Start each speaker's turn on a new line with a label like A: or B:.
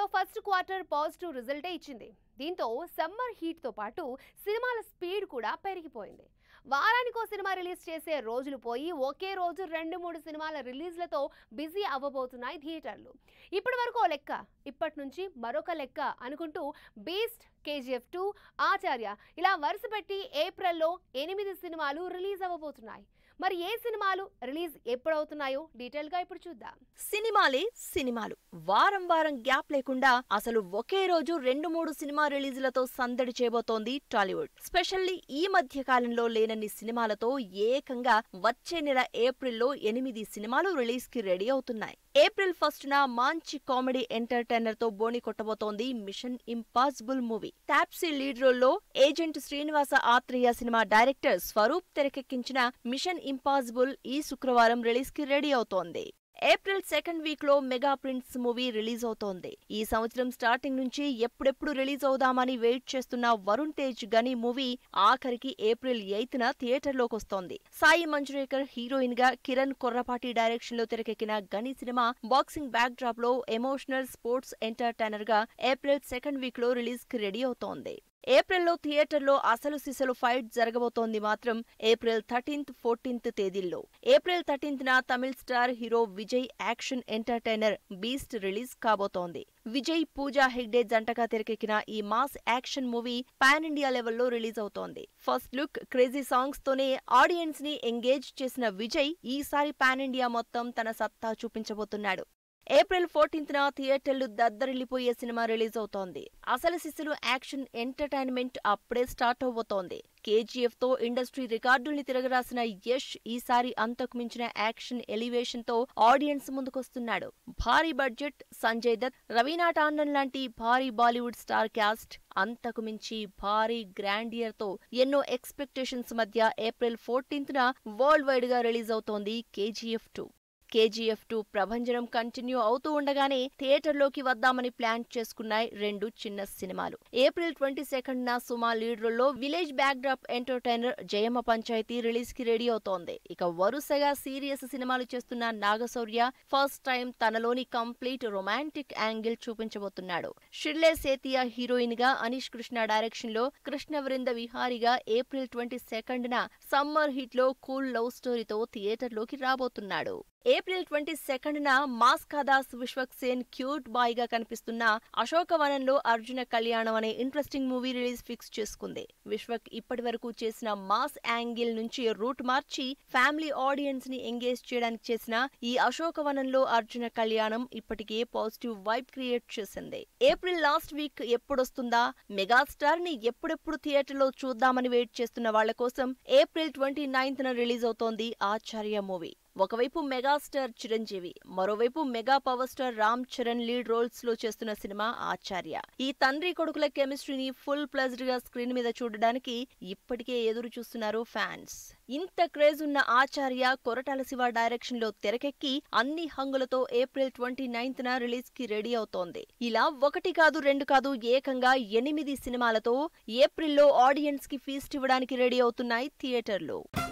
A: లో first quarter positive రిజల్టే ఇచ్చింది దీంతో సమ్మర్ హీట్ తో పాటు సినిమాల స్పీడ్ కూడా పెరిగిపోయింది వారానికో సినిమా రిలీజ్ చేసే రోజులు పోయి ఒకే రోజు రెండు మూడు సినిమాల రిలీజ్లతో బిజీ అవ్వబోతున్నాయి థియేటర్లు ఇప్పటి వరకు ఓ లెక్క ఇప్పటి నుంచి మరొక లెక్క అనుకుంటూ బీస్ట్ కేజీఎఫ్ టూ ఆచార్య ఇలా వరుస పెట్టి ఏప్రిల్లో ఎనిమిది సినిమాలు రిలీజ్ అవ్వబోతున్నాయి మరి ఏ సినిమాలు రిలీజ్ ఎప్పుడవుతున్నాయో డీటెయిల్గా ఇప్పుడు చూద్దాం
B: సినిమాలే సినిమాలు వారం వారం గ్యాప్ లేకుండా అసలు ఒకే రోజు రెండు మూడు సినిమా రిలీజులతో సందడి చేయబోతోంది టాలీవుడ్ స్పెషల్లీ ఈ మధ్య కాలంలో లేనన్ని సినిమాలతో ఏకంగా వచ్చే నెల ఏప్రిల్లో ఎనిమిది సినిమాలు రిలీజ్ కి రెడీ అవుతున్నాయి ఏప్రిల్ ఫస్ట్ న మంచి కామెడీ ఎంటర్టైనర్ తో బోని కొట్టబోతోంది Mission Impossible movie Taapsee lead role లో ఏజెంట్ శ్రీనివాస ఆత్రేయ సినిమా డైరెక్టర్ స్వరూప్ తెరకెక్కించిన మిషన్ ఇంపాసిబుల్ ఈ శుక్రవారం రిలీజ్ కి రెడీ అవుతోంది ఏప్రిల్ సెకండ్ వీక్ లో మెగా ప్రిన్స్ మూవీ రిలీజ్ అవుతోంది ఈ సంవత్సరం స్టార్టింగ్ నుంచి ఎప్పుడెప్పుడు రిలీజ్ అవుదామని వెయిట్ చేస్తున్న వరుణ్ తేజ్ గని మూవీ ఆఖరికి ఏప్రిల్ ఎయిత్ న థియేటర్ లోకి వస్తోంది సాయి మంజురేకర్ హీరోయిన్ గా కిరణ్ కొర్రపాటి డైరెక్షన్ లో తెరకెక్కిన గని సినిమా బాక్సింగ్ బ్యాక్ డ్రాప్ లో ఎమోషనల్ స్పోర్ట్స్ ఎంటర్టైనర్ గా ఏప్రిల్ సెకండ్ వీక్ లో రిలీజ్ కి రెడీ అవుతోంది ఏప్రిల్లో థియేటర్లో అసలు సిసలు ఫైట్ జరగబోతోంది మాత్రం ఏప్రిల్ థర్టీన్త్ ఫోర్టీన్త్ తేదీల్లో ఏప్రిల్ థర్టీన్త్ న Tamil star hero Vijay action entertainer Beast release కాబోతోంది విజయ్ పూజా హెగ్డే జంటగా తెరకెక్కిన ఈ mass action movie pan India లెవెల్లో రిలీజ్ అవుతోంది ఫస్ట్ లుక్ క్రేజీ సాంగ్స్ తోనే ఆడియన్స్ ని ఎంగేజ్ చేసిన విజయ్ ఈసారి పాన్ ఇండియా మొత్తం తన సత్తా చూపించబోతున్నాడు ఏప్రిల్ ఫోర్టీన్త్ న థియేటర్లు దద్దరిల్లిపోయే సినిమా రిలీజ్ అవుతోంది అసలు సిసలు యాక్షన్ ఎంటర్టైన్మెంట్ అప్పుడే స్టార్ట్ అవబోతోంది కేజీఎఫ్ తో ఇండస్ట్రీ రికార్డుల్ని తిరగరాసిన యష్ ఈసారి అంతకు మించిన యాక్షన్ ఎలివేషన్ తో ఆడియన్స్ ముందుకొస్తున్నాడు భారీ బడ్జెట్ సంజయ్ దత్ రవీనా టాండన్ లాంటి భారీ బాలీవుడ్ స్టార్ క్యాస్ట్ అంతకు మించి భారీ గ్రాండియర్ తో ఎన్నో ఎక్స్పెక్టేషన్స్ మధ్య ఏప్రిల్ ఫోర్టీన్త్ న వరల్డ్ వైడ్ గా రిలీజ్ అవుతోంది కేజీఎఫ్ టూ కేజీఎఫ్ టూ ప్రభంజనం కంటిన్యూ అవుతూ ఉండగానే థియేటర్లోకి వద్దామని ప్లాన్ చేసుకున్నాయి రెండు చిన్న సినిమాలు ఏప్రిల్ ట్వంటీ సెకండ్ న సుమా లీడ్ రోల్లో village back drop entertainer Jayamma Panchayathi release కి రెడీ అవుతోంది ఇక వరుసగా సీరియస్ సినిమాలు చేస్తున్న నాగశౌర్య ఫస్ట్ టైం తనలోని కంప్లీట్ రొమాంటిక్ యాంగిల్ చూపించబోతున్నాడు షిర్లే సేతియా హీరోయిన్ గా అనీష్ కృష్ణ డైరెక్షన్ లో కృష్ణవృంద విహారిగా ఏప్రిల్ ట్వంటీ సెకండ్ న సమ్మర్ హిట్ లో కూల్ లవ్ స్టోరీతో థియేటర్లోకి రాబోతున్నాడు ఏప్రిల్ ట్వంటీ సెకండ్ న మాస్ కదాస్ విశ్వక్ సేన్ క్యూట్ బాయ్ గా కనిపిస్తున్న అశోకవనంలో అర్జున కళ్యాణం అనే ఇంట్రెస్టింగ్ మూవీ రిలీజ్ ఫిక్స్ చేసుకుంది విశ్వక్ ఇప్పటి వరకు చేసిన మాస్ యాంగిల్ నుంచి రూట్ మార్చి ఫ్యామిలీ ఆడియన్స్ ని ఎంగేజ్ చేయడానికి చేసిన ఈ అశోకవనంలో అర్జున కళ్యాణం ఇప్పటికే పాజిటివ్ వైబ్ క్రియేట్ చేసింది ఏప్రిల్ లాస్ట్ వీక్ ఎప్పుడొస్తుందా మెగాస్టార్ ని ఎప్పుడెప్పుడు థియేటర్ లో చూద్దామని వెయిట్ చేస్తున్న వాళ్ల కోసం ఏప్రిల్ ట్వంటీ నైన్త్ న రిలీజ్ అవుతోంది ఆచార్య మూవీ ఒకవైపు మెగాస్టార్ చిరంజీవి మరోవైపు mega power star Ram Charan lead roles లో చేస్తున్న సినిమా ఆచార్య ఈ తండ్రి కొడుకుల కెమిస్ట్రీని ఫుల్ ప్లజ్డ్ గా స్క్రీన్ మీద చూడడానికి ఇప్పటికే ఎదురు చూస్తున్నారు ఫ్యాన్స్ ఇంత క్రేజ్ ఉన్న ఆచార్య కొరటాల శివ డైరెక్షన్ లో తెరకెక్కి అన్ని హంగులతో ఏప్రిల్ ట్వంటీ నైన్త్ న రిలీజ్ కి రెడీ అవుతోంది ఇలా ఒకటి కాదు రెండు కాదు ఏకంగా ఎనిమిది సినిమాలతో ఏప్రిల్లో ఆడియన్స్ కి ఫీస్ట్ ఇవ్వడానికి రెడీ అవుతున్నాయి థియేటర్లు